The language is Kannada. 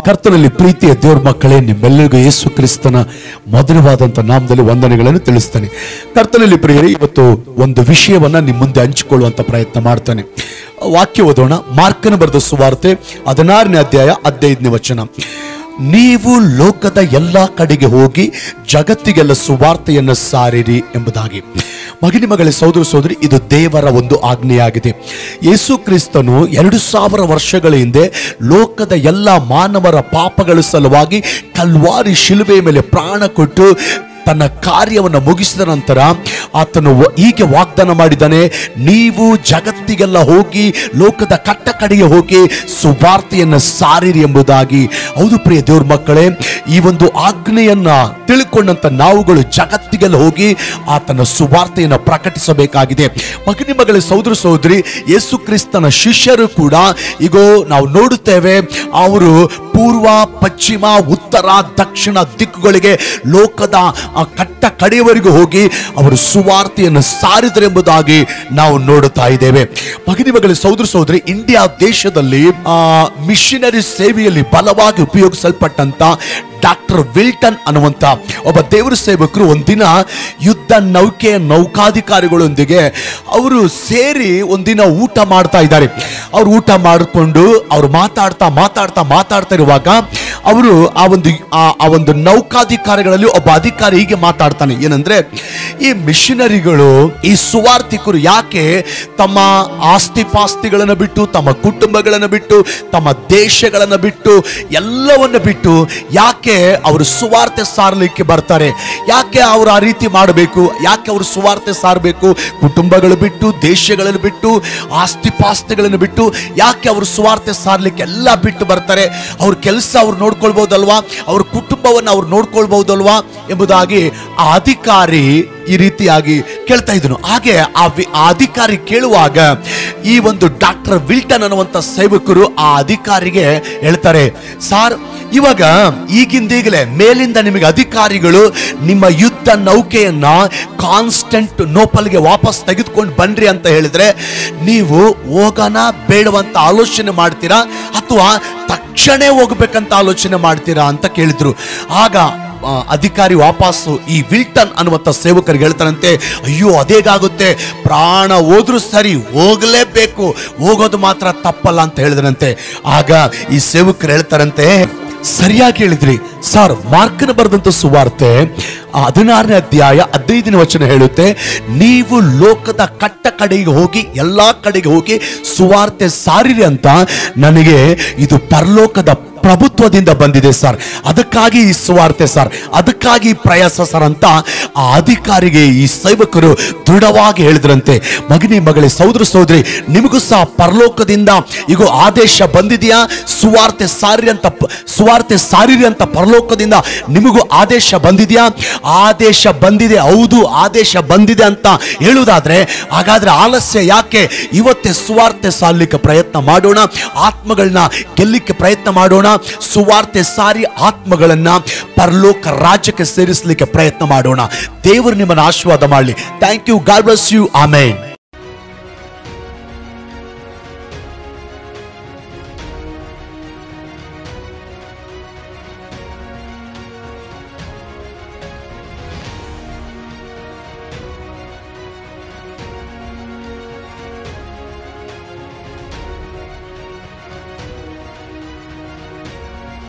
ಕರ್ತನಲ್ಲಿ ಪ್ರೀತಿಯ ದೇವ್ರ ಮಕ್ಕಳೇ ನಿಮ್ಮೆಲ್ಲರಿಗೂ ಯೇಸು ಕ್ರಿಸ್ತನ ಮಧುರವಾದಂಥ ನಾಮದಲ್ಲಿ ವಂದನೆಗಳನ್ನು ತಿಳಿಸ್ತೇನೆ ಕರ್ತನಲ್ಲಿ ಪ್ರಿಯರೇ ಇವತ್ತು ಒಂದು ವಿಷಯವನ್ನ ನಿಮ್ಮ ಮುಂದೆ ಹಂಚಿಕೊಳ್ಳುವಂತ ಪ್ರಯತ್ನ ಮಾಡ್ತಾನೆ ವಾಕ್ಯ ಓದೋಣ ಮಾರ್ಕನ ಬರೆದ ಸುವಾರ್ತೆ ಹದಿನಾರನೇ ಅಧ್ಯಾಯ ಹದಿನೈದನೇ ವಚನ ನೀವು ಲೋಕದ ಎಲ್ಲ ಕಡೆಗೆ ಹೋಗಿ ಜಗತ್ತಿಗೆಲ್ಲ ಸುವಾರ್ತೆಯನ್ನು ಸಾರಿರಿ ಎಂಬುದಾಗಿ ಮಗನಿ ಮಗಳೇ ಸೋದರ ಸೋದರಿ ಇದು ದೇವರ ಒಂದು ಆಜ್ಞೆಯಾಗಿದೆ ಯೇಸು ಕ್ರಿಸ್ತನು ಎರಡು ಸಾವಿರ ವರ್ಷಗಳ ಹಿಂದೆ ಲೋಕದ ಎಲ್ಲ ಮಾನವರ ಪಾಪಗಳ ಸಲುವಾಗಿ ಕಲ್ವಾರಿ ಶಿಲುಬೆಯ ಮೇಲೆ ಪ್ರಾಣ ಕೊಟ್ಟು ತನ್ನ ಕಾರ್ಯವನ್ನು ಮುಗಿಸಿದ ನಂತರ ಆತನು ವ- ಹೀಗೆ ವಾಗ್ದಾನ ಮಾಡಿದ್ದಾನೆ ನೀವು ಜಗತ್ತಿಗೆಲ್ಲ ಹೋಗಿ ಲೋಕದ ಕಟ್ಟ ಕಡೆಗೆ ಹೋಗಿ ಸುವಾರ್ತೆಯನ್ನು ಸಾರಿರಿ ಎಂಬುದಾಗಿ ಹೌದು ಪ್ರಿಯ ದೇವ್ರ ಮಕ್ಕಳೇ ಈ ಒಂದು ಆಜ್ಞೆಯನ್ನ ತಿಳ್ಕೊಂಡಂತ ನಾವುಗಳು ಜಗತ್ತಿಗೆಲ್ಲ ಹೋಗಿ ಆತನ ಸುವಾರ್ತೆಯನ್ನು ಪ್ರಕಟಿಸಬೇಕಾಗಿದೆ ಮಗನಿ ಮಗಳ ಸಹೋದರ ಸಹೋದರಿ ಯೇಸು ಕ್ರಿಸ್ತನ ಶಿಷ್ಯರು ಕೂಡ ಈಗ ನಾವು ನೋಡುತ್ತೇವೆ ಅವರು ಪೂರ್ವ ಪಶ್ಚಿಮ ಉತ್ತರ ದಕ್ಷಿಣ ದಿಕ್ಕುಗಳಿಗೆ ಲೋಕದ ಆ ಕಟ್ಟ ಕಡೆಯವರೆಗೂ ಹೋಗಿ ಅವರು ಸುವಾರ್ತೆಯನ್ನು ಸಾರಿದರೆಂಬುದಾಗಿ ನಾವು ನೋಡುತ್ತಾ ಇದ್ದೇವೆ ಮಗನಿ ಮಗಳ ಸಹೋದರ ಸಹೋದರಿ ಇಂಡಿಯಾ ದೇಶದಲ್ಲಿ ಆ ಮಿಷನರಿ ಸೇವೆಯಲ್ಲಿ ಬಲವಾಗಿ ಉಪಯೋಗಿಸಲ್ಪಟ್ಟಂತ ಡಾಕ್ಟರ್ ವಿಲ್ಟನ್ ಅನ್ನುವಂತ ಒಬ್ಬ ದೇವರ ಸೇವಕರು ಒಂದಿನ ಯುದ್ಧ ನೌಕೆಯ ನೌಕಾಧಿಕಾರಿಗಳೊಂದಿಗೆ ಅವರು ಸೇರಿ ಒಂದಿನ ಊಟ ಮಾಡ್ತಾ ಇದ್ದಾರೆ ಅವ್ರು ಊಟ ಮಾಡಿಕೊಂಡು ಅವ್ರು ಮಾತಾಡ್ತಾ ಮಾತಾಡ್ತಾ ಮಾತಾಡ್ತಾ ಇರುವಾಗ ಅವರು ಆ ಒಂದು ಆ- ಆ ಒಂದು ನೌಕಾಧಿಕಾರಿಗಳಲ್ಲಿ ಒಬ್ಬ ಅಧಿಕಾರಿ ಹೀಗೆ ಮಾತಾಡ್ತಾನೆ ಏನಂದ್ರೆ ಈ ಮಿಷನರಿಗಳು ಈ ಸುವಾರ್ಥಿಕರು ಯಾಕೆ ತಮ್ಮ ಆಸ್ತಿ ಪಾಸ್ತಿಗಳನ್ನು ಬಿಟ್ಟು ತಮ್ಮ ಕುಟುಂಬಗಳನ್ನು ಬಿಟ್ಟು ತಮ್ಮ ದೇಶಗಳನ್ನು ಬಿಟ್ಟು ಎಲ್ಲವನ್ನ ಬಿಟ್ಟು ಯಾಕೆ ಅವರು ಸುವಾರ್ತೆ ಸಾರಲಿಕ್ಕೆ ಬರ್ತಾರೆ ಯಾಕೆ ಅವರು ಆ ರೀತಿ ಮಾಡಬೇಕು ಯಾಕೆ ಅವರು ಸುವಾರ್ತೆ ಸಾರಬೇಕು ಕುಟುಂಬಗಳು ಬಿಟ್ಟು ದೇಶಗಳನ್ನು ಬಿಟ್ಟು ಆಸ್ತಿ ಪಾಸ್ತಿಗಳನ್ನು ಬಿಟ್ಟು ಯಾಕೆ ಅವರು ಸುವಾರ್ತೆ ಸಾರಲಿಕ್ಕೆ ಎಲ್ಲ ಬಿಟ್ಟು ಬರ್ತಾರೆ ಅವ್ರ ಕೆಲಸ ಅವ್ರು ನೋಡ್ಕೊಳ್ಬಹುದಲ್ವಾ ಅವ್ರ ಕುಟುಂಬವನ್ನು ಅವ್ರು ನೋಡ್ಕೊಳ್ಬಹುದಲ್ವಾ ಎಂಬುದಾಗಿ ಆ ಅಧಿಕಾರಿ ಈ ರೀತಿಯಾಗಿ ಕೇಳ್ತಾ ಇದ್ದನು ಹಾಗೆ ಆ ವಿ- ಆ ಅಧಿಕಾರಿ ಕೇಳುವಾಗ ಈ ಒಂದು ಡಾಕ್ಟರ್ ವಿಲ್ಟನ್ ಅನ್ನುವಂತ ಸೇವಕರು ಆ ಅಧಿಕಾರಿಗೆ ಹೇಳ್ತಾರೆ ಸಾರ್ ಇವಾಗ ಈಗಿಂದೀಗಲೇ ಮೇಲಿಂದ ನಿಮಗೆ ಅಧಿಕಾರಿಗಳು ನಿಮ್ಮ ಯುದ್ಧ ನೌಕೆಯನ್ನ ಕಾನ್ಸ್ಟೆಂಟ್ ನೋಪಲ್ಗೆ ವಾಪಸ್ ತೆಗೆದುಕೊಂಡು ಬನ್ರಿ ಅಂತ ಹೇಳಿದ್ರೆ ನೀವು ಹೋಗೋಣ ಬೇಡವಂತ ಆಲೋಚನೆ ಮಾಡ್ತೀರಾ ಅಥವಾ ತಕ್ಷಣ ಹೋಗ್ಬೇಕಂತ ಆಲೋಚನೆ ಮಾಡ್ತೀರಾ ಅಂತ ಕೇಳಿದ್ರು ಆಗ ಆ, ಅಧಿಕಾರಿ ವಾಪಸ್ಸು ಈ ವಿಲ್ಟನ್ ಅನ್ನುವಂಥ ಸೇವಕರಿಗೆ ಹೇಳ್ತಾರಂತೆ ಅಯ್ಯೋ ಅದೇಗಾಗುತ್ತೆ ಪ್ರಾಣ ಹೋದ್ರೂ ಸರಿ ಹೋಗಲೇಬೇಕು ಹೋಗೋದು ಮಾತ್ರ ತಪ್ಪಲ್ಲ ಅಂತ ಹೇಳಿದ್ರಂತೆ ಆಗ ಈ ಸೇವಕರು ಹೇಳ್ತಾರಂತೆ ಸರಿಯಾಗಿ ಹೇಳಿದ್ರಿ ಸರ್ ಮಾರ್ಕನ ಬರೆದಂತ ಸುವಾರ್ತೆ ಆ ಹದಿನಾರನೇ ಅಧ್ಯಾಯ ಹದಿನೈದನೇ ವಚನ ಹೇಳುತ್ತೆ ನೀವು ಲೋಕದ ಕಟ್ಟ ಕಡೆಗೆ ಹೋಗಿ ಎಲ್ಲಾ ಕಡೆಗೆ ಹೋಗಿ ಸುವಾರ್ತೆ ಸಾರಿರಿ ಅಂತ ನನಗೆ ಇದು ಪರಲೋಕದ ಪ್ರಭುತ್ವದಿಂದ ಬಂದಿದೆ ಸರ್ ಅದಕ್ಕಾಗಿ ಈ ಸುವಾರ್ತೆ ಸರ್ ಅದಕ್ಕಾಗಿ ಈ ಪ್ರಯಾಸ ಸರ್ ಅಂತ ಆ ಅಧಿಕಾರಿಗೆ ಈ ಸೇವಕರು ದೃಢವಾಗಿ ಹೇಳಿದ್ರಂತೆ ಮಗನಿ ಮಗಳೇ ಸಹೋದರ ಸಹೋದರಿ ನಿಮಗೂ ಸಹ ಪರಲೋಕದಿಂದ ಈಗ ಆದೇಶ ಬಂದಿದೆಯಾ ಸುವಾರ್ತೆ ಸಾರಿ ಅಂತ ಪ- ಸುವಾರ್ತೆ ಸಾರಿರಿ ಅಂತ ಪರಲೋಕದಿಂದ ನಿಮಗೂ ಆದೇಶ ಬಂದಿದೆಯಾ ಆದೇಶ ಬಂದಿದೆ ಹೌದು ಆದೇಶ ಬಂದಿದೆ ಅಂತ ಹೇಳುವುದಾದ್ರೆ ಹಾಗಾದ್ರೆ ಆಲಸ್ಯ ಯಾಕೆ ಇವತ್ತೇ ಸುವಾರ್ತೆ ಸಾರ್ಲಿಕ್ಕೆ ಪ್ರಯತ್ನ ಮಾಡೋಣ ಆತ್ಮಗಳನ್ನ ಗೆಲ್ಲಿಕ್ಕೆ ಪ್ರಯತ್ನ ಮಾಡೋಣ ಸುವಾರ್ತೆ ಸಾರಿ ಆತ್ಮಗಳನ್ನ ಪರಲೋಕ ರಾಜ್ಯಕ್ಕೆ ಸೇರಿಸಲಿಕ್ಕೆ ಪ್ರಯತ್ನ ಮಾಡೋಣ ದೇವರು ನಿಮ್ಮನ್ನು ಆಶೀರ್ವಾದ ಮಾಡಲಿ thank you God bless you amen